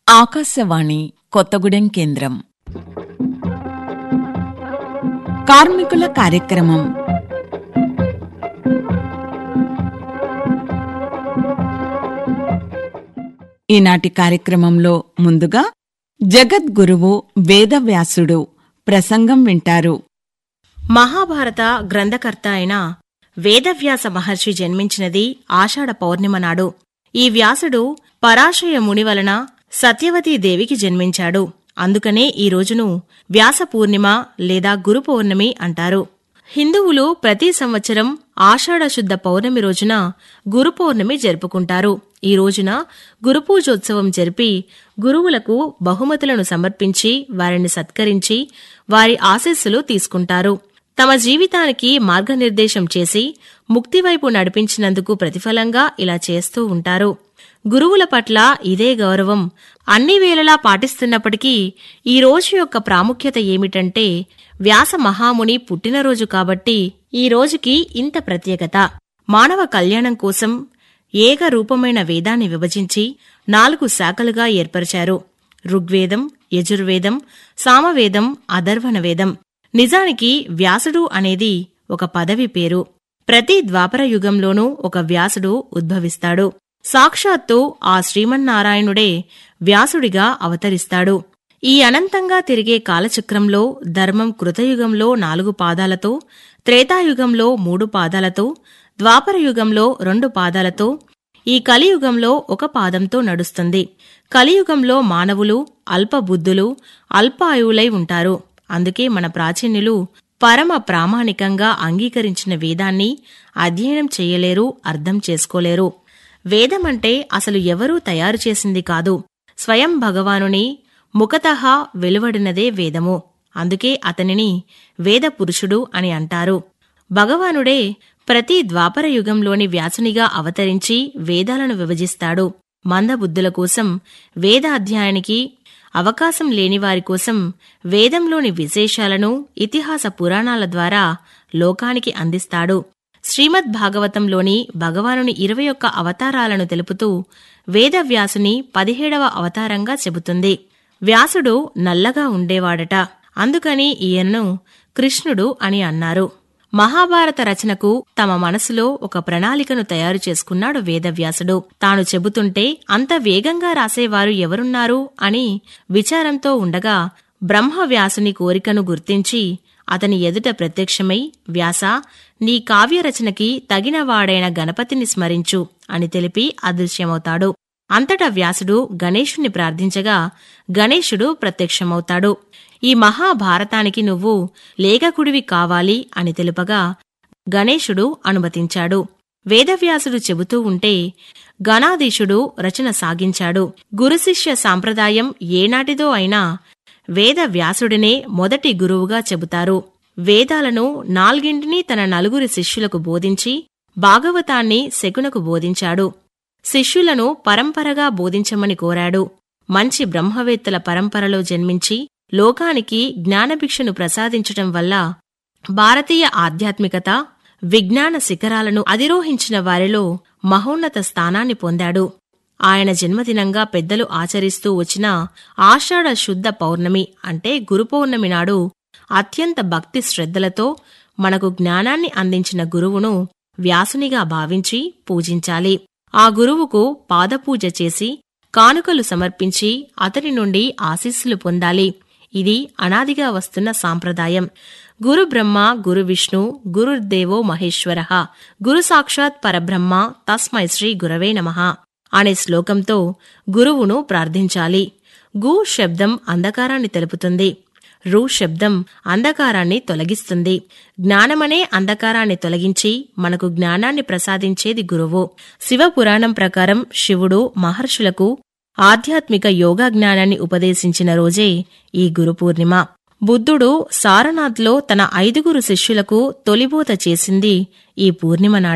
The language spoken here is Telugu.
ఆకాశవాణి కొత్తగూడెం కేంద్రం కార్మికుల కార్యక్రమం ఈనాటి కార్యక్రమంలో ముందుగా జగద్గురువు వేదవ్యాసుడు ప్రసంగం వింటారు మహాభారత గ్రంథకర్త అయిన వేదవ్యాస మహర్షి జన్మించినది ఆషాఢ పౌర్ణిమ నాడు ఈ వ్యాసుడు పరాశయ ముని వలన సత్యవతీదేవికి జన్మించాడు అందుకనే ఈ రోజును వ్యాస పూర్ణిమ లేదా గురు పౌర్ణమి అంటారు హిందువులు ప్రతి సంవత్సరం ఆషాఢ శుద్ధ పౌర్ణమి రోజున గురు పౌర్ణమి జరుపుకుంటారు ఈ రోజున గురుపూజోత్సవం జరిపి గురువులకు బహుమతులను సమర్పించి వారిని సత్కరించి వారి ఆశీస్సులు తీసుకుంటారు తమ జీవితానికి మార్గనిర్దేశం చేసి ముక్తివైపు నడిపించినందుకు ప్రతిఫలంగా ఇలా చేస్తూ ఉంటారు గురువుల పట్ల ఇదే గౌరవం అన్ని వేళలా పాటిస్తున్నప్పటికీ ఈ రోజు యొక్క ప్రాముఖ్యత ఏమిటంటే వ్యాస మహాముని పుట్టినరోజు కాబట్టి ఈ రోజుకి ఇంత ప్రత్యేకత మానవ కళ్యాణం కోసం ఏక రూపమైన వేదాన్ని విభజించి నాలుగు శాఖలుగా ఏర్పరిచారు ఋగ్వేదం యజుర్వేదం సామవేదం అధర్వణ వేదం నిజానికి వ్యాసుడు అనేది ఒక పదవి పేరు ప్రతి ద్వాపర యుగంలోనూ ఒక వ్యాసుడు ఉద్భవిస్తాడు సాక్షాత్తు ఆ శ్రీమన్నారాయణుడే వ్యాసుడిగా అవతరిస్తాడు ఈ అనంతంగా తిరిగే కాలచక్రంలో ధర్మం కృతయుగంలో నాలుగు పాదాలతో త్రేతాయుగంలో మూడు పాదాలతో ద్వాపరయుగంలో రెండు పాదాలతో ఈ కలియుగంలో ఒక పాదంతో నడుస్తుంది కలియుగంలో మానవులు అల్పబుద్ధులు అల్పాయువులై ఉంటారు అందుకే మన ప్రాచీనులు పరమ ప్రామాణికంగా అంగీకరించిన వేదాన్ని అధ్యయనం చేయలేరు అర్థం చేసుకోలేరు వేదమంటే అసలు ఎవరూ తయారు చేసింది కాదు స్వయం భగవానుని ముఖతః వెలువడినదే వేదము అందుకే అతనిని వేద పురుషుడు అని అంటారు భగవానుడే ప్రతి ద్వాపర యుగంలోని వ్యాసునిగా అవతరించి వేదాలను విభజిస్తాడు మందబుద్ధుల కోసం వేద అధ్యాయానికి అవకాశం లేని వారి కోసం వేదంలోని విశేషాలను ఇతిహాస పురాణాల ద్వారా లోకానికి అందిస్తాడు శ్రీమద్ భాగవతంలోని భగవానుని ఇరవై ఒక్క అవతారాలను తెలుపుతూ వేదవ్యాసుని పదిహేడవ అవతారంగా చెబుతుంది వ్యాసుడు నల్లగా ఉండేవాడట అందుకని ఈయన్ను కృష్ణుడు అని అన్నారు మహాభారత రచనకు తమ మనసులో ఒక ప్రణాళికను తయారు చేసుకున్నాడు వేదవ్యాసుడు తాను చెబుతుంటే అంత వేగంగా రాసేవారు ఎవరున్నారు అని విచారంతో ఉండగా బ్రహ్మవ్యాసుని కోరికను గుర్తించి అతని ఎదుట ప్రత్యక్షమై వ్యాస నీ కావ్యరచనకి తగినవాడైన గణపతిని స్మరించు అని తెలిపి అదృశ్యమవుతాడు అంతటా వ్యాసుడు గణేశుణ్ణి ప్రార్థించగా గణేశుడు ప్రత్యక్షమవుతాడు ఈ మహాభారతానికి నువ్వు లేఖకుడివి కావాలి అని తెలుపగా గణేశుడు అనుమతించాడు వేదవ్యాసుడు చెబుతూ ఉంటే గణాధీశుడు రచన సాగించాడు గురుశిష్య సాంప్రదాయం ఏనాటిదో అయినా వేద వ్యాసుడినే మొదటి గురువుగా చెబుతారు వేదాలను నాలుగింటినీ తన నలుగురి శిష్యులకు బోధించి భాగవతాన్ని శకునకు బోధించాడు శిష్యులను పరంపరగా బోధించమని కోరాడు మంచి బ్రహ్మవేత్తల పరంపరలో జన్మించి లోకానికి జ్ఞానభిక్షను ప్రసాదించటం వల్ల భారతీయ ఆధ్యాత్మికత విజ్ఞాన శిఖరాలను అధిరోహించిన వారిలో మహోన్నత స్థానాన్ని పొందాడు ఆయన జన్మదినంగా పెద్దలు ఆచరిస్తూ వచ్చిన ఆషాఢ శుద్ధ పౌర్ణమి అంటే గురు పౌర్ణమి నాడు అత్యంత భక్తి శ్రద్ధలతో మనకు జ్ఞానాన్ని అందించిన గురువును వ్యాసునిగా భావించి పూజించాలి ఆ గురువుకు పాదపూజ చేసి కానుకలు సమర్పించి అతని నుండి ఆశీస్సులు పొందాలి ఇది అనాదిగా వస్తున్న సాంప్రదాయం గురు బ్రహ్మ గురు విష్ణు గురుర్దేవో మహేశ్వర గురు సాక్షాత్ పరబ్రహ్మ తస్మై శ్రీ గురవే నమః అనే శ్లోకంతో గురువును ప్రార్థించాలి గు శబ్దం అంధకారాన్ని తెలుపుతుంది రు శబ్దం అంధకారాన్ని తొలగిస్తుంది జ్ఞానమనే అంధకారాన్ని తొలగించి మనకు జ్ఞానాన్ని ప్రసాదించేది గురువు శివపురాణం ప్రకారం శివుడు మహర్షులకు ఆధ్యాత్మిక యోగా జ్ఞానాన్ని ఉపదేశించిన రోజే ఈ గురు పూర్ణిమ బుద్ధుడు సారనాథ్లో తన ఐదుగురు శిష్యులకు తొలిబోత చేసింది ఈ పూర్ణిమ నాడే